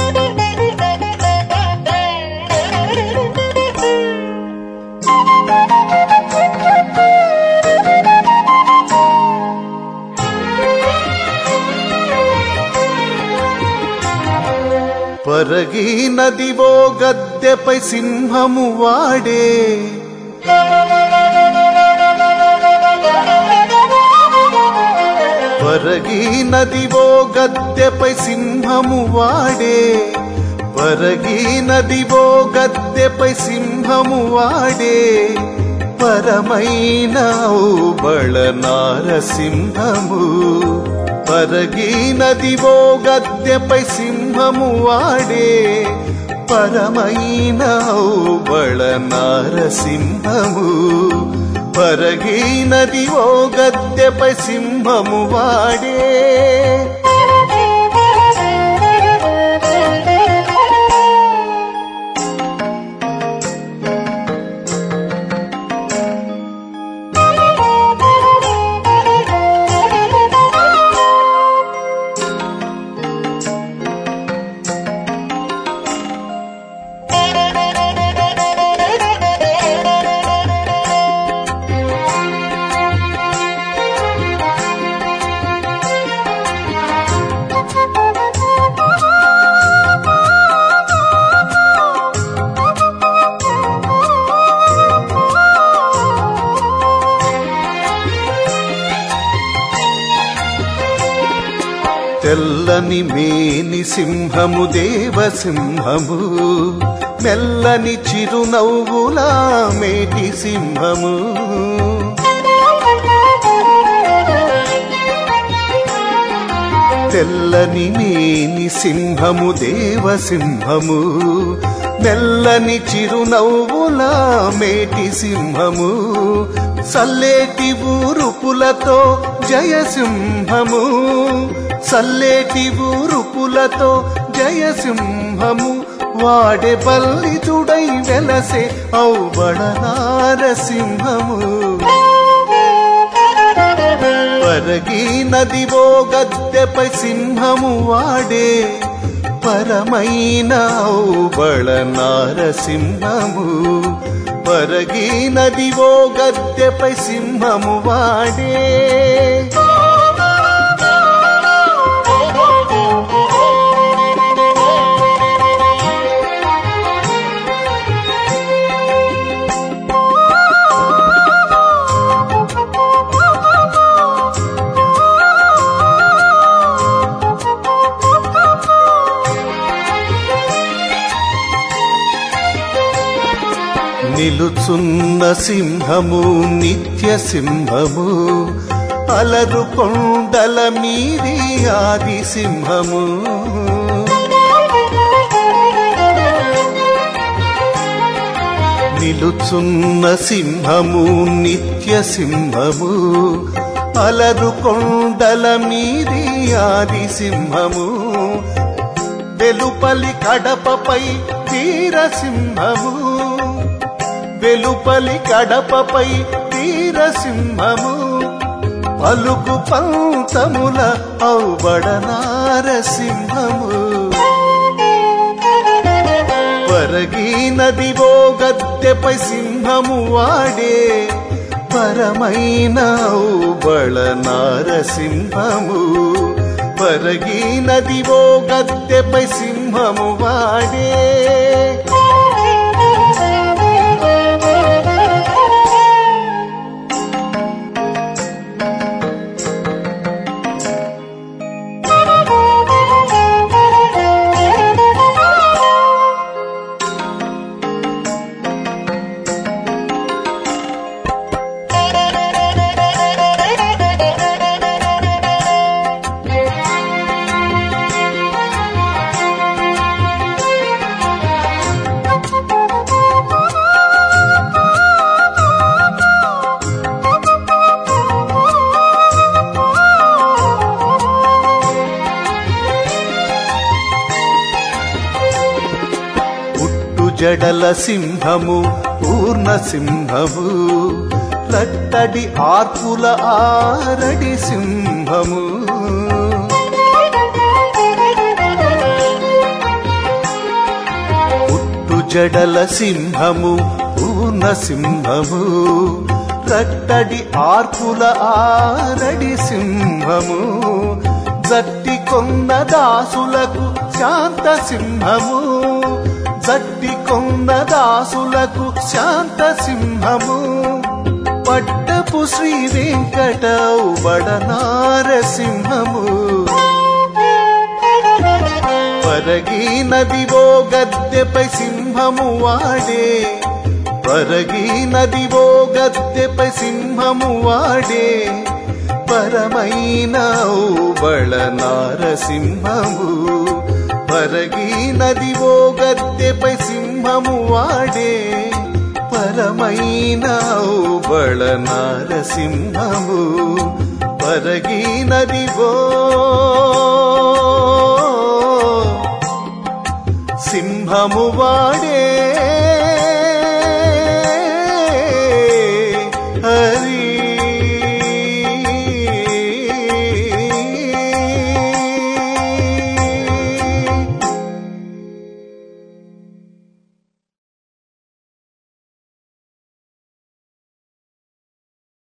పరగి నదివో గద్దెపై సింహము వాడే పరగి నదివో గద్దెపై సింహము వాడే పరగి నదివో గద్దెపై సింహము వాడే పరమైన బళ నారసింహము పరగి నదివో గద్దెపై సింహము వాడే పరమైన బళ నారసింహము పరగి నదివో గద్దెపై సింహము వాడే తెల్లని మేని సింహము దేవ సింహము మెల్లని చిరునవ్వులా మేటి సింహము తెల్లని మేని సింహము దేవ సింహము మెల్లని చిరునవ్వులా మేటి సింహము సల్లేటి ఊరుపులతో జయసింహము సల్లేటి ఊరుపులతో జయసింహము వాడే బల్లితుడై వెలసే ఔబడనారసింహము పరగి నదివో గద్దెపై సింహము వాడే పరమైన ఔబళ నారసింహము పరగి నదివో గద్దెపై సింహము వాడే నిలుచున్న సింహము నిత్య సింహము అలరు కొండల మీది ఆది సింహము నిలుచున్న సింహము నిత్య సింహము అలరు కొండల మీది ఆది సింహము వెలుపలి కడపపై వీరసింహము వెలుపలి కడపపై వీరసింహము పలుకు పంతముల ఔబడనారసింహము పరగి నదివో గద్దెపై సింహము వాడే పరమైన ఔబళ నారసింహము పరగి నదివో గద్దెపై సింహము వాడే పుట్టు జడల సింహము పూర్ణ సింహము రట్టడి ఆర్పుల ఆరడి సింహము జడల సింహము పూర్ణ సింహము రట్టడి ఆర్పుల ఆరడి సింహము జట్టి కొన్న దాసులకు శాంత సింహము జట్టి కొన్న దాసులకు శాంత సింహము పట్టపు శ్రీ వెంకటవు బడనారసింహము పరగి నదివో గద్దెపై సింహము వాడే పరగి నదివో గద్దెపై సింహము వాడే పరమైన బళ నారసింహము పరగి నదివో గద్దెపై సింహము వాడే పరమైన బళ నారసింహము పరగి నదివో సింహము వాడే